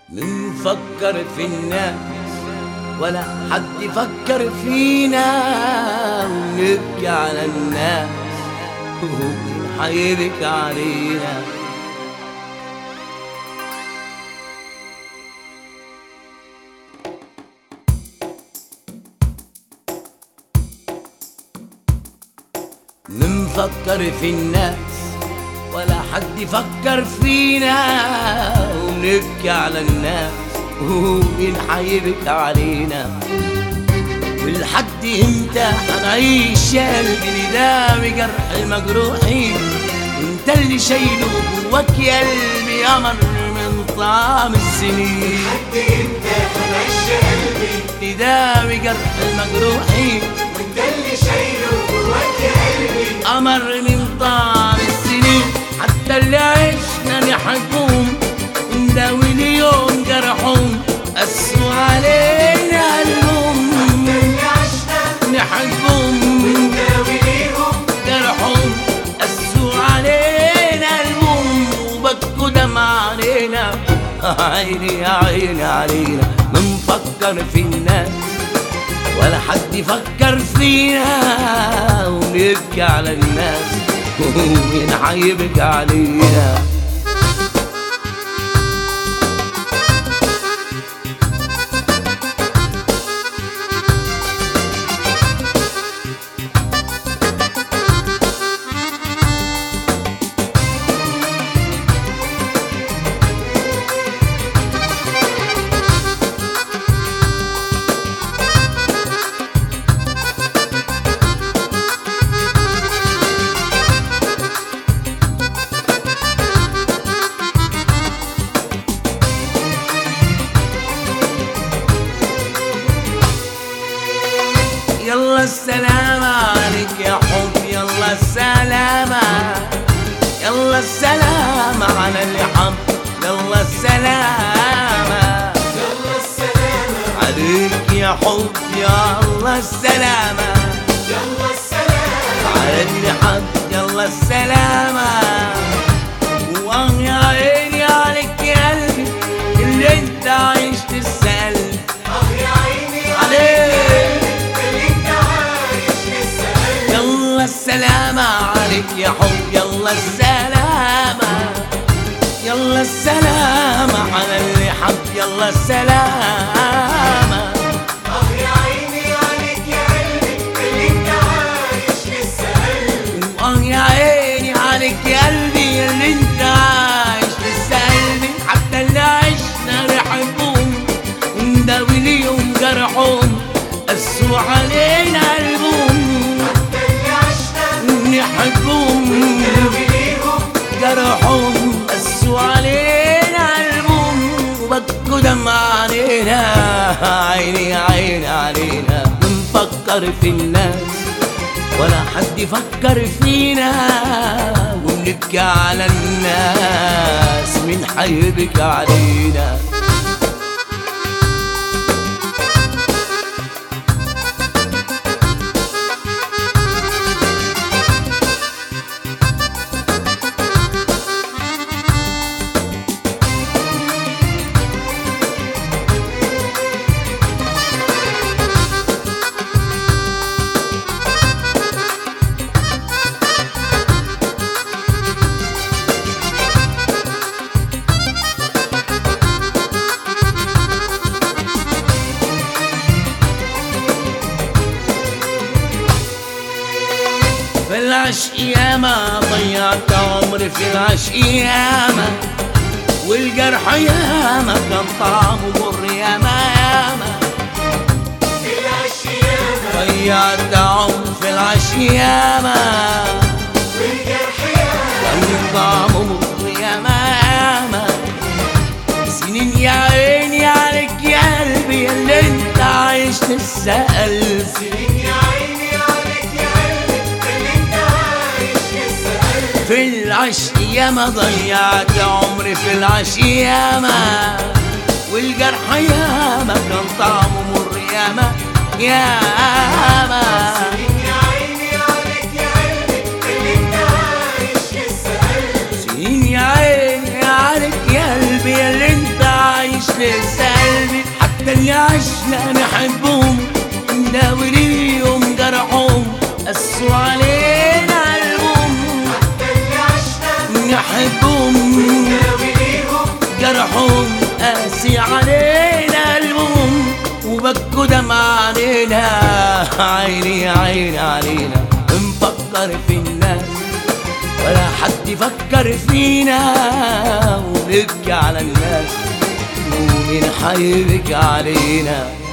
منفكر في الناس ولا حد يفكر فينا ونبكي على الناس ومين حيبكي علينا منفكر في الناس ولا حد يفكر فينا ونبكي على الناس ومين حيبكي علينا ولحد امتى حنعيش يا قلبي نداوي جرح المجروحين انت اللي شايله جواك يا قلبي قمر من طعم السنين لحد امتى هنعيش يا قلبي نداوي جرح المجروحين وانت اللي شايله جواك يا قلبي قمر من طعم السنين حتى اللي عشنا نحبهم نداوي اليوم جرحهم قسوا علينا قلبهم اللي عشنا نحبهم ناوي ليهم جرحهم قسوا علينا قلبهم وبكوا دمع علينا عيني يا عيني علينا منفكر في الناس ولا حد يفكر فينا ونبكي على الناس ومين حيبكي علينا يلا السلامة عليك يا حب يلا السلامة يلا السلامة على اللي حب يلا السلامة يلا السلامة عليك يا حب يلا السلامة يلا السلامة على اللي حب يلا السلامة واه يا عيني عليك يا قلبي اللي انت عايش تسأل اه يا عيني عليك اللي انت عايش لسه قلبي يلا السلامة عليك يا حب يلا السلامة يلا السلامة على اللي حب يلا السلامة اه يا عيني عليك يا قلبي اللي انت عايش لسه قلبي واه يا عيني عليك يا قلبي اللي انت عايش لسه قلبي حتى اللي عشنا نحبهم ونداوي ليهم جرحهم قسوا علينا قلبهم حتى اللي عشنا نحبهم ناوي ليهم جرحهم قسوا علينا قلبهم وبكوا دمع علينا عيني عيني علينا بنفكر في الناس ولا حد يفكر فينا ونبكي على الناس من حيبكي علينا في العشق ياما ضيعت عمري في العشق ياما والجرح ياما كان طعمه مر ياما ياما في العشيامة ضيعت عمري في العشق ياما والجرح ياما كان طعمه مر ياما ياما سنين يا عيني عليك يا قلبي اللي انت عايش تسأل سنين يا عيني عليك يا قلبي اللي انت عايش لسه قلبي في العشق ياما ضيعت عمري في العشق ياما والجرح ياما كان طعمه مر ياما ياما سنين يا عيني عليك يا قلبي اللي انت عايش لسه قلبي سنين يا عيني عليك يا قلبي اللي انت عايش اللي عشنا نحبهم نداوي ليهم جرحهم قسوا علينا قلبهم اللي عشنا نحبهم ناوي ليهم جرحهم قاسي علينا قلبهم وبكوا دمع علينا عيني عيني علينا نفكر في الناس ولا حد يفكر فينا ونبكي على الناس ومين حيبكي علينا